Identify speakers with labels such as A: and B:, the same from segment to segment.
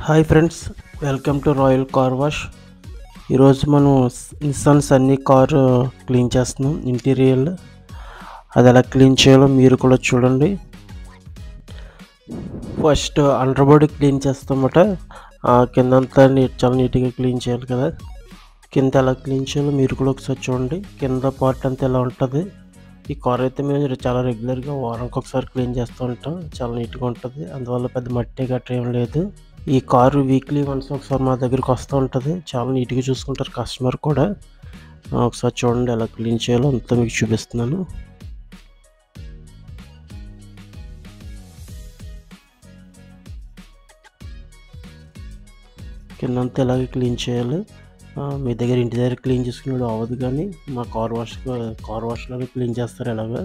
A: hi friends welcome to Royal Car Wash ఈరోజు మనం Nissan Sunny car clean చేస్తున్నాం interior అది ఎలా క్లీన్ చేయాలో మీరు కూడా చూడండి ఫస్ట్ అండర్ బాడీ క్లీన్ చేస్తామట ఆ కిందంతా నీట్ చాలా నీట్గా క్లీన్ చేయాలి కదా కింద ఎలా క్లీన్ చేయాలో మీరు కూడా ఒకసారి చూడండి కింద పార్ట్ అంతా ఎలా ఉంటుంది ఈ కార్ అయితే మేము చాలా రెగ్యులర్గా వారానికి ఒకసారి క్లీన్ చేస్తూ ఉంటాం చాలా నీట్గా ఉంటుంది అందువల్ల పెద్ద మట్టి గట్రా ఏం లేదు ఈ కారు వీక్లీ వన్స్ ఒకసారి మా దగ్గరికి వస్తూ ఉంటుంది చాలా నీట్గా చూసుకుంటారు కస్టమర్ కూడా ఆ, ఒకసారి చూడండి ఎలా క్లీన్ చేయాలో అంతా మీకు చూపిస్తున్నాను కిందంతా ఇలాగే క్లీన్ చేయాలి ఆ, మీ దగ్గర ఇంటి దగ్గర క్లీన్ చేసుకునేది అవ్వదు కానీ మా కార్ వాష్ కార్ వాష్లోనే క్లీన్ చేస్తారు ఇలాగా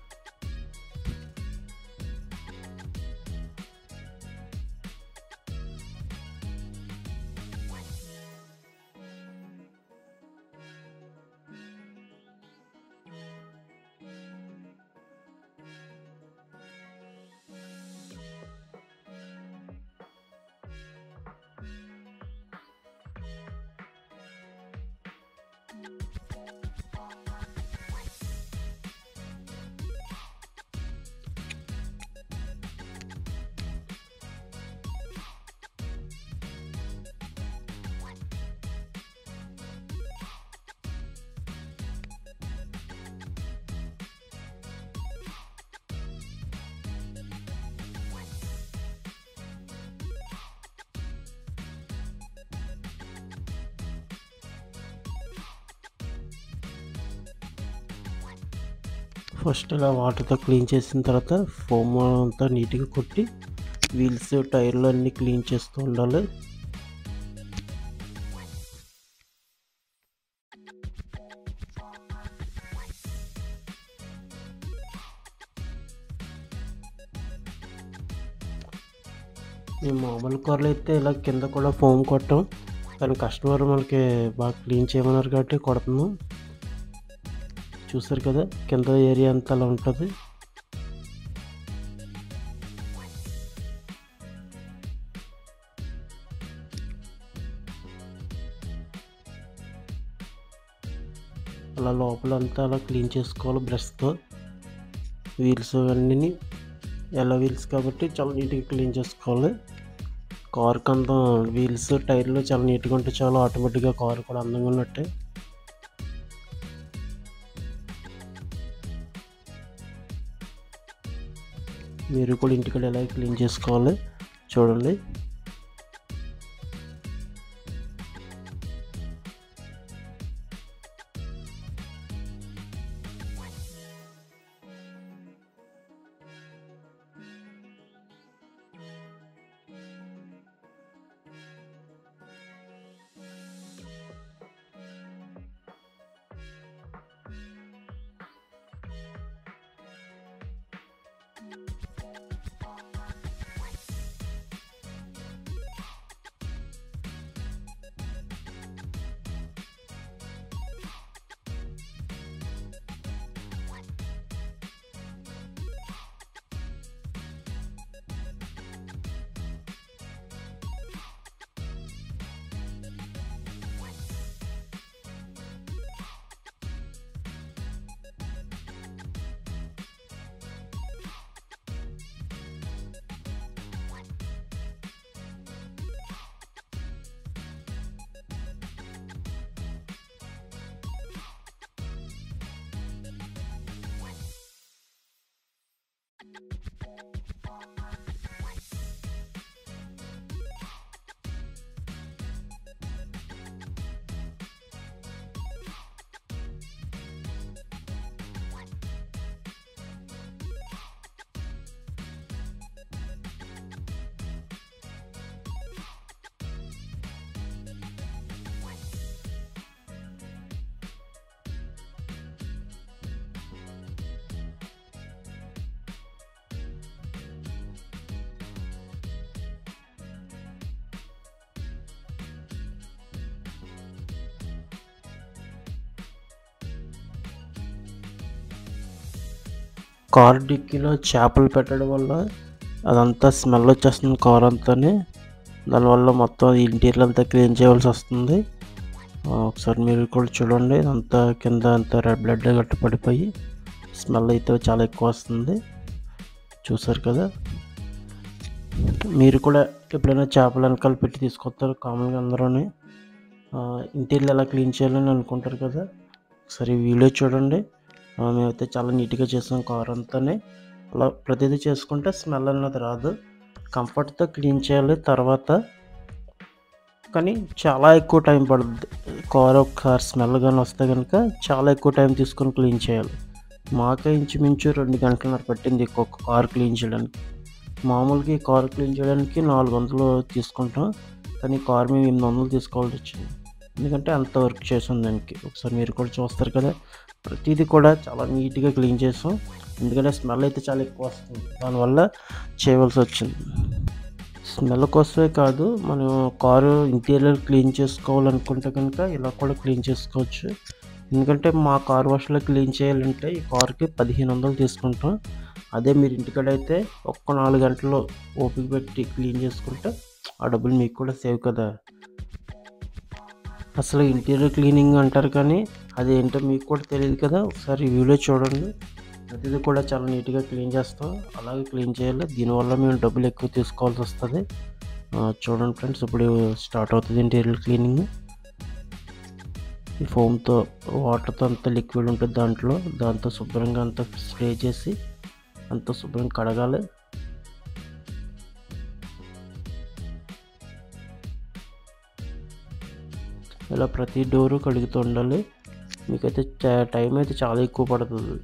A: ఫస్ట్ ఇలా వాటర్తో క్లీన్ చేసిన తర్వాత ఫోమ్ అంతా నీట్గా కొట్టి వీల్స్ టైర్లు అన్నీ క్లీన్ చేస్తూ ఉండాలి మేము మామూలు కార్లు అయితే ఇలా కింద కూడా ఫోమ్ కొట్టాం కానీ కస్టమర్ మనకి బాగా క్లీన్ చేయమన్నారు కాబట్టి కొడుతున్నాం చూసారు కదా కింద ఏరియా అంతా అలా ఉంటుంది అలా లోపలంతా అలా క్లీన్ చేసుకోవాలి బ్రష్తో వీల్స్ అన్నీ ఎలా వీల్స్ కాబట్టి చాలా నీట్గా క్లీన్ చేసుకోవాలి కార్కి అంతా వీల్స్ టైర్లు చాలా నీట్గా ఉంటే చాలా ఆటోమేటిక్గా కార్ కూడా అందంగా ఉన్నట్టే మీరు కూడా ఇంటికాడ ఎలా క్లీన్ చేసుకోవాలి చూడండి కార్ డిక్కీలో చేపలు పెట్టడం వల్ల అదంతా స్మెల్ వచ్చేస్తుంది కార్ అంతానే దానివల్ల మొత్తం ఇంటీరియర్ అంతా క్లీన్ చేయవలసి వస్తుంది ఆ, ఒకసారి మీరు కూడా చూడండి అంతా కింద అంతా రెడ్ బ్లడ్ గట్ట పడిపోయి స్మెల్ అయితే చాలా ఎక్కువ వస్తుంది చూసారు కదా మీరు కూడా ఎప్పుడైనా చేపలు వెనకాల పెట్టి తీసుకొస్తారు కామన్గా అందరూని ఇంటీరియర్ ఎలా క్లీన్ చేయాలని అనుకుంటారు కదా ఒకసారి వీడియో చూడండి ఆ, మేమైతే చాలా నీట్గా చేసాం కార్ అంతానే అలా ప్రతిదీ చేసుకుంటే స్మెల్ అన్నది రాదు కంఫర్ట్తో క్లీన్ చేయాలి తర్వాత కానీ చాలా ఎక్కువ టైం పడుతుంది కార్ ఒకసారి స్మెల్ కానీ వస్తే కనుక చాలా ఎక్కువ టైం తీసుకొని క్లీన్ చేయాలి మాకే ఇంచుమించు రెండు గంటలన్నర పట్టింది ఒక్కొక్క కార్ క్లీన్ చేయడానికి మామూలుగా ఈ కార్ క్లీన్ చేయడానికి నాలుగు వందలు తీసుకుంటాం కానీ ఈ కార్ మేము ఎనిమిది వందలు తీసుకోవాల్సి వచ్చింది ఎందుకంటే అంత వర్క్ చేసాం దానికి ఒకసారి మీరు కూడా చూస్తారు కదా ప్రతిదీ కూడా చాలా నీట్గా క్లీన్ చేసాం ఎందుకంటే స్మెల్ అయితే చాలా ఎక్కువ వస్తుంది దానివల్ల చేయవలసి వచ్చింది స్మెల్ కోసమే కాదు మనం కారు ఇంటీరియర్ క్లీన్ చేసుకోవాలనుకుంటే కనుక ఇలా కూడా క్లీన్ చేసుకోవచ్చు ఎందుకంటే మా కార్ వాష్లో క్లీన్ చేయాలంటే ఈ కార్కి పదిహేను వందలు తీసుకుంటాం అదే మీరు ఇంటికాడ అయితే ఒక్క నాలుగు గంటలు ఓపిక పెట్టి క్లీన్ చేసుకుంటే ఆ డబ్బులు మీకు కూడా సేవ్ కదా అసలు ఇంటీరియర్ క్లీనింగ్ అంటారు కానీ అది ఏంటో మీకు కూడా తెలియదు కదా ఒకసారి ఈ వీడియో చూడండి ప్రతిదీ కూడా చాలా నీట్గా క్లీన్ చేస్తాం అలాగే క్లీన్ చేయాలి దీనివల్ల మేము డబ్బులు ఎక్కువ తీసుకోవాల్సి వస్తుంది ఆ, చూడండి ఫ్రెండ్స్ ఇప్పుడు స్టార్ట్ అవుతుంది ఇంటీరియర్ క్లీనింగ్ ఈ ఫోమ్తో వాటర్తో అంత లిక్విడ్ ఉంటుంది దాంట్లో దాంతో శుభ్రంగా అంత స్ప్రే చేసి అంత శుభ్రంగా కడగాలి ఇలా ప్రతి డోరు కడుగుతూ ఉండాలి మీకైతే చా- టైం అయితే చాలా ఎక్కువ పడుతుంది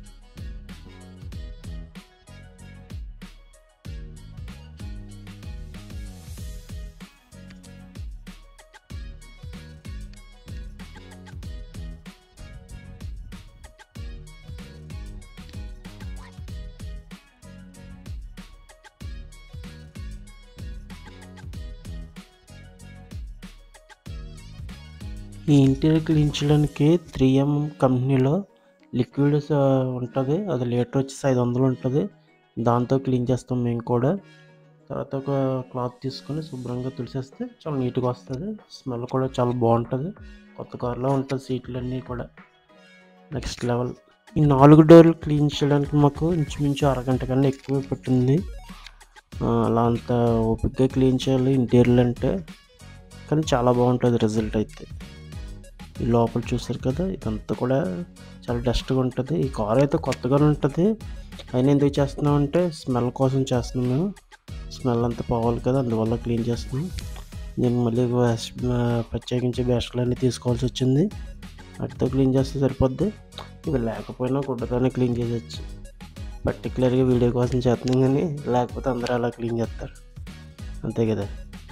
A: ఈ ఇంటీరియర్ క్లీన్ చేయడానికి త్రీ ఎం కంపెనీలో లిక్విడ్ ఉంటుంది అది లీటర్ వచ్చేసి ఐదు వందలు ఉంటుంది దాంతో క్లీన్ చేస్తాం మేము కూడా తర్వాత ఒక క్లాత్ తీసుకొని శుభ్రంగా తుడిసేస్తే చాలా నీట్గా వస్తుంది స్మెల్ కూడా చాలా బాగుంటుంది కొత్త కార్లో ఉంటుంది సీట్లన్నీ కూడా నెక్స్ట్ లెవెల్ ఈ నాలుగు డోర్లు క్లీన్ చేయడానికి మాకు ఇంచుమించు అరగంట కన్నా ఎక్కువ పట్టింది ఆ, అలా అంత ఓపిక్గా క్లీన్ చేయాలి ఇంటీరియర్ అంటే కానీ చాలా బాగుంటుంది రిజల్ట్ అయితే ఈ లోపల చూసారు కదా ఇదంతా కూడా చాలా డస్ట్గా ఉంటుంది ఈ కార్ అయితే కొత్తగానే ఉంటుంది అయినా ఎందుకు చేస్తున్నాం అంటే స్మెల్ కోసం చేస్తున్నాం మేము స్మెల్ అంతా పోవాలి కదా అందువల్ల క్లీన్ చేస్తున్నాం నేను మళ్ళీ వేస్- ఆ, ప్రత్యేకించి బ్యాస్ట్లు అన్నీ తీసుకోవాల్సి వచ్చింది వాటితో క్లీన్ చేస్తే సరిపోద్ది ఇవి లేకపోయినా గుడ్డతోనే క్లీన్ చేసేయచ్చు పర్టికులర్గా వీడియో కోసం చేస్తున్నాం కానీ లేకపోతే అందరూ అలా క్లీన్ చేస్తారు అంతే కదా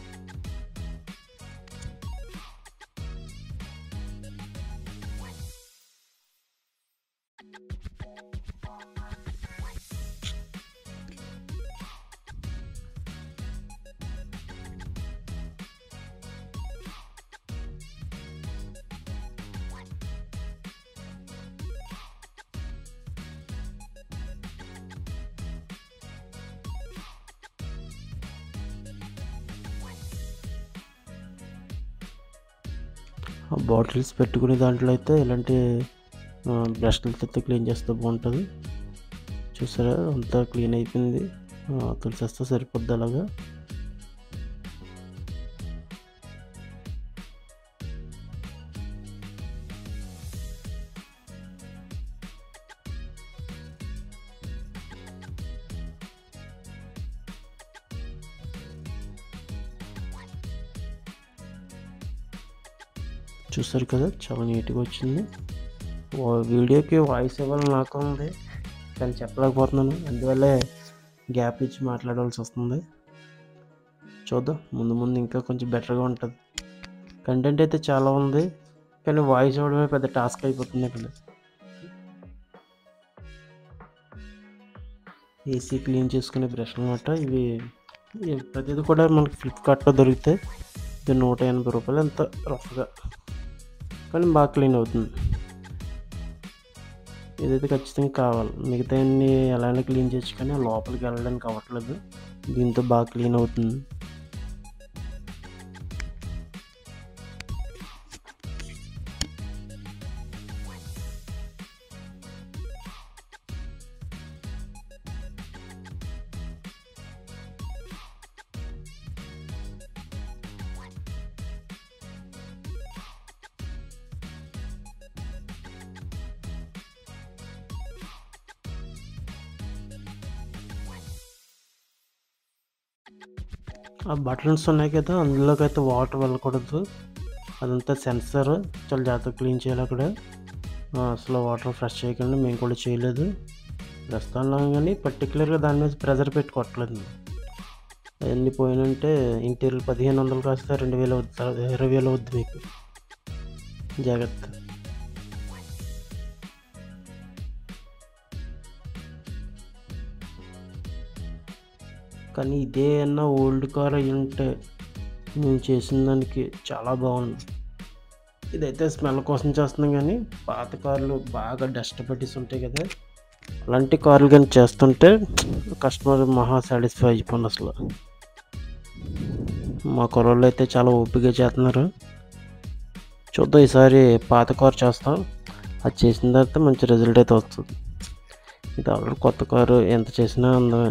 A: బాటిల్స్ పెట్టుకునే దాంట్లో అయితే ఇలాంటి బ్రష్లతో క్లీన్ చేస్తే బాగుంటుంది చూసారా అంతా క్లీన్ అయిపోయింది ఆ, తుడిచేస్తే సరిపోద్ది అలాగా చూసారు కదా చాలా నీట్గా వచ్చింది వా- వీడియోకి వాయిస్ ఇవ్వాలని నాకు ఉంది కానీ చెప్పలేకపోతున్నాను అందువల్లే గ్యాప్ ఇచ్చి మాట్లాడవలసి వస్తుంది చూద్దాం ముందు ముందు ఇంకా కొంచెం బెటర్గా ఉంటుంది కంటెంట్ అయితే చాలా ఉంది కానీ వాయిస్ ఇవ్వడమే పెద్ద టాస్క్ అయిపోతుంది ఇక్కడ ఏసీ క్లీన్ చేసుకునే బ్రష్ అనమాట ఇవి ఇవి ప్రతిదీ కూడా మనకి ఫ్లిప్కార్ట్లో దొరుకుతాయి ఇది నూట ఎనభై రూపాయలు ఎంత రఫ్గా కానీ బాగా క్లీన్ అవుతుంది ఇదైతే ఖచ్చితంగా కావాలి మిగతా అన్ని ఎలానే క్లీన్ చేయొచ్చు కానీ ఆ లోపలికి వెళ్ళడానికి అవ్వట్లేదు దీంతో బాగా క్లీన్ అవుతుంది ఆ బటన్స్ ఉన్నాయి కదా అందులోకి అయితే వాటర్ వెళ్ళకూడదు అదంతా సెన్సర్ చాలా జాగ్రత్తగా క్లీన్ చేయాలి అక్కడ ఆ, అసలు వాటర్ ఫ్రెష్ చేయకుండా మేము కూడా చేయలేదు ప్రస్తుతంలో కానీ పర్టికులర్గా దాని మీద ప్రెజర్ పెట్టి కొట్టలేదు అవన్నీ పోయినంటే ఇంటీరియర్ పదిహేను వందలు కాస్తే రెండు వేలు అవుతుంది ఇరవై వేలు అవుద్ది మీకు జాగ్రత్త కానీ ఇదే అన్న ఓల్డ్ కార్ అయి ఉంటే మేము చేసిన దానికి చాలా బాగుంది ఇదైతే స్మెల్ కోసం చేస్తున్నాం కానీ పాత కార్లు బాగా డస్ట్ పట్టేసి ఉంటాయి కదా అలాంటి కార్లు కానీ చేస్తుంటే కస్టమర్ మహా సాటిస్ఫై అయిపోయింది అసలు మా కుర్రోళ్ళు అయితే చాలా ఓపికగా చేస్తున్నారు చూద్దాం ఈసారి పాత కారు చేస్తాం అది చేసిన తర్వాత మంచి రిజల్ట్ అయితే వస్తుంది ఇది ఆల్రెడీ కొత్త కారు ఎంత చేసినా అందమే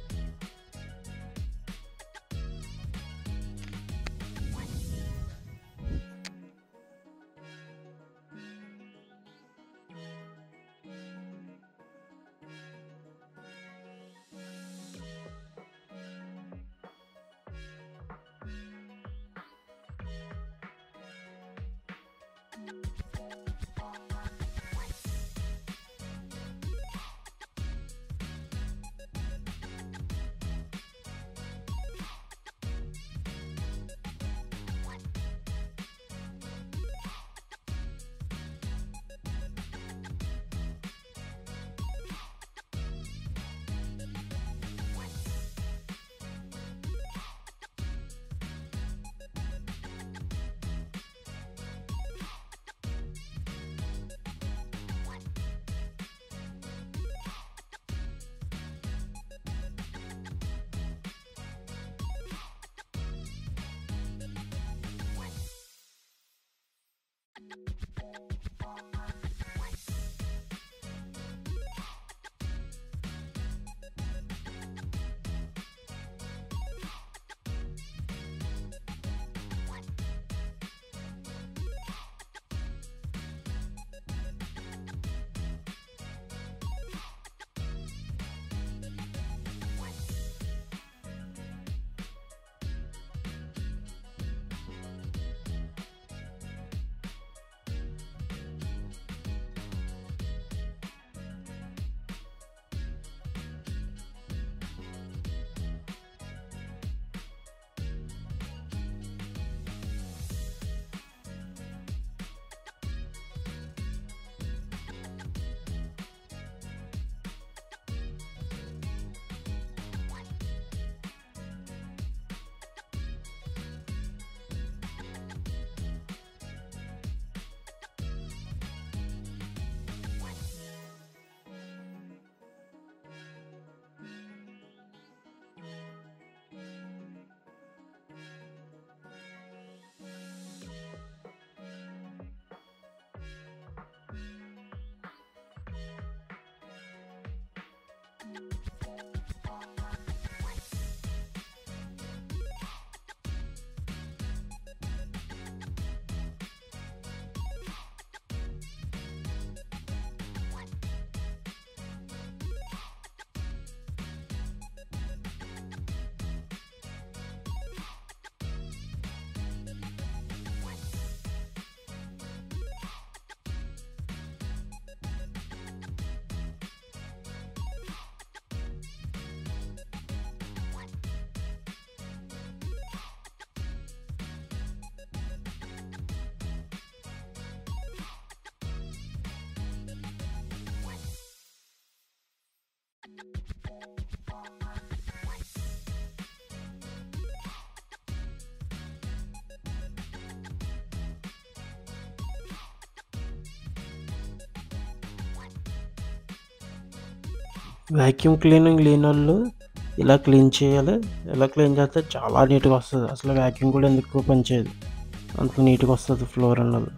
A: వ్యాక్యూమ్ క్లీనింగ్ లేని వాళ్ళు ఇలా క్లీన్ చేయాలి ఇలా క్లీన్ చేస్తే చాలా నీట్గా వస్తుంది అసలు వ్యాక్యూమ్ కూడా ఎందుకు పనిచేయదు అంత నీట్గా వస్తుంది ఫ్లోర్ అన్నది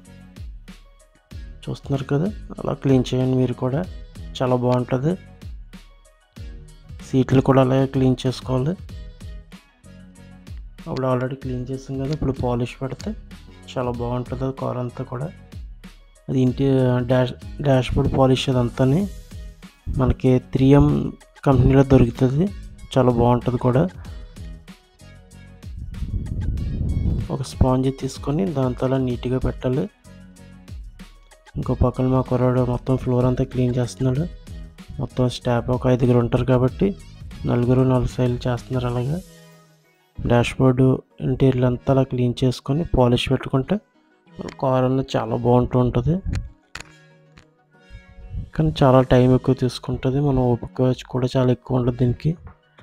A: చూస్తున్నారు కదా అలా క్లీన్ చేయండి మీరు కూడా చాలా బాగుంటుంది సీట్లు కూడా అలాగే క్లీన్ చేసుకోవాలి అప్పుడు ఆల్రెడీ క్లీన్ చేసాం కదా ఇప్పుడు పాలిష్ పెడితే చాలా బాగుంటుంది కార్ అంతా కూడా అది ఇంటి డాష్ డాష్ బోర్డ్ పాలిష్ అదంతా మనకి త్రీ ఎం కంపెనీలో దొరుకుతుంది చాలా బాగుంటుంది కూడా ఒక స్పాంజ్ తీసుకొని దాంతో అలా నీట్గా పెట్టాలి ఇంకో పక్కన మా కుర్రాడు మొత్తం ఫ్లోర్ అంతా క్లీన్ చేస్తున్నాడు మొత్తం స్టాఫ్ ఒక ఐదుగురు ఉంటారు కాబట్టి నలుగురు నాలుగు సైడ్లు చేస్తున్నారు అలాగా డాష్ బోర్డు ఇంటీరియర్ అంతా అలా క్లీన్ చేసుకొని పాలిష్ పెట్టుకుంటే కార్ అనేది చాలా బాగుంటూ ఉంటుంది కానీ చాలా టైం ఎక్కువ తీసుకుంటుంది మన ఓపిక కూడా చాలా ఎక్కువ ఉంటుంది దీనికి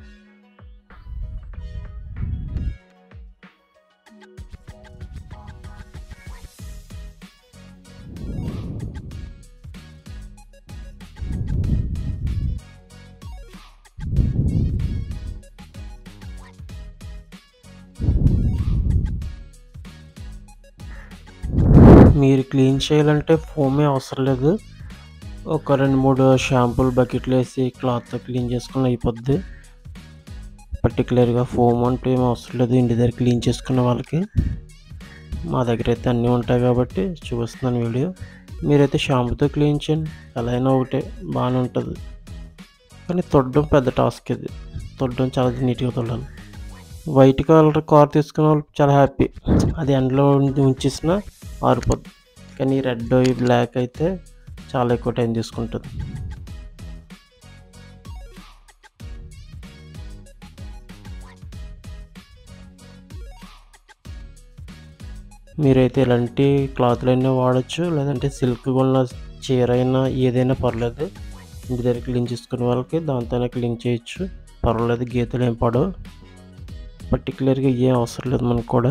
A: మీరు క్లీన్ చేయాలంటే ఫోమే అవసరం లేదు ఒక రెండు మూడు షాంపూలు బకెట్లు వేసి క్లాత్తో క్లీన్ చేసుకుని అయిపోద్ది పర్టికులర్గా ఫోమ్ అంటూ ఏం అవసరం లేదు ఇంటి దగ్గర క్లీన్ చేసుకునే వాళ్ళకి మా దగ్గర అయితే అన్నీ ఉంటాయి కాబట్టి చూపిస్తున్నాను వీడియో మీరైతే షాంపూతో క్లీన్ చేయండి ఎలా అయినా ఒకటే బాగానే ఉంటుంది కానీ తొడడం పెద్ద టాస్క్ ఇది తొడడం చాలా నీట్గా తొడాలి వైట్ కలర్ కార్ తీసుకునే వాళ్ళు చాలా హ్యాపీ అది ఎండలో ఉంచేసిన ఆరిపోద్ది కానీ రెడ్ బ్లాక్ అయితే చాలా ఎక్కువ టైం తీసుకుంటుంది మీరైతే ఇలాంటి క్లాత్లైనా వాడచ్చు లేదంటే సిల్క్ ఉన్న చీర అయినా ఏదైనా పర్లేదు ఇంటి దగ్గర క్లీన్ చేసుకునే వాళ్ళకి దాంతోనే క్లీన్ చేయొచ్చు పర్వాలేదు గీతలు ఏం పడవు పర్టికులర్గా ఏం అవసరం లేదు మనకు కూడా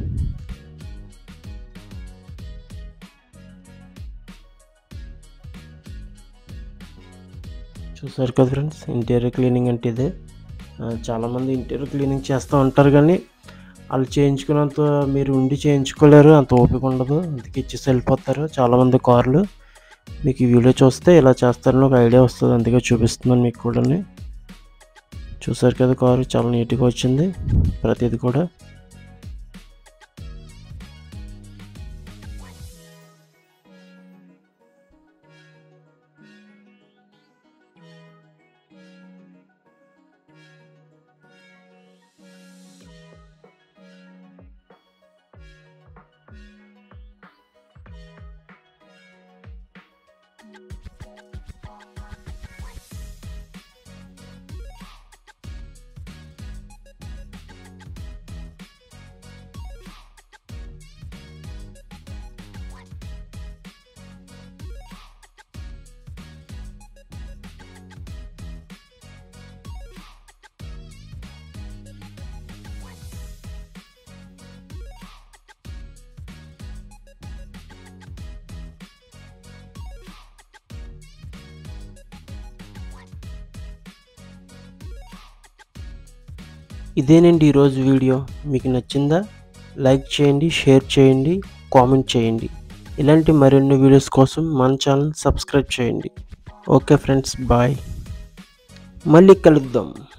A: చూసారు కదా ఫ్రెండ్స్ ఇంటీరియర్ క్లీనింగ్ అంటే ఇదే చాలామంది ఇంటీరియర్ క్లీనింగ్ చేస్తూ ఉంటారు కానీ వాళ్ళు చేయించుకున్నంత మీరు ఉండి చేయించుకోలేరు అంత ఓపిక ఉండదు అందుకే ఇచ్చేసి వెళ్ళిపోతారు చాలామంది కార్లు మీకు ఈ వీడియో చూస్తే ఇలా చేస్తారని ఒక ఐడియా వస్తుంది అందుకే చూపిస్తున్నాను మీకు కూడా చూసారు కదా కారు చాలా నీట్గా వచ్చింది ప్రతిది కూడా ఇదేనండి ఈరోజు వీడియో మీకు నచ్చిందా లైక్ చేయండి షేర్ చేయండి కామెంట్ చేయండి ఇలాంటి మరిన్ని వీడియోస్ కోసం మన ఛానల్ సబ్స్క్రైబ్ చేయండి ఓకే ఫ్రెండ్స్ బాయ్ మళ్ళీ కలుద్దాం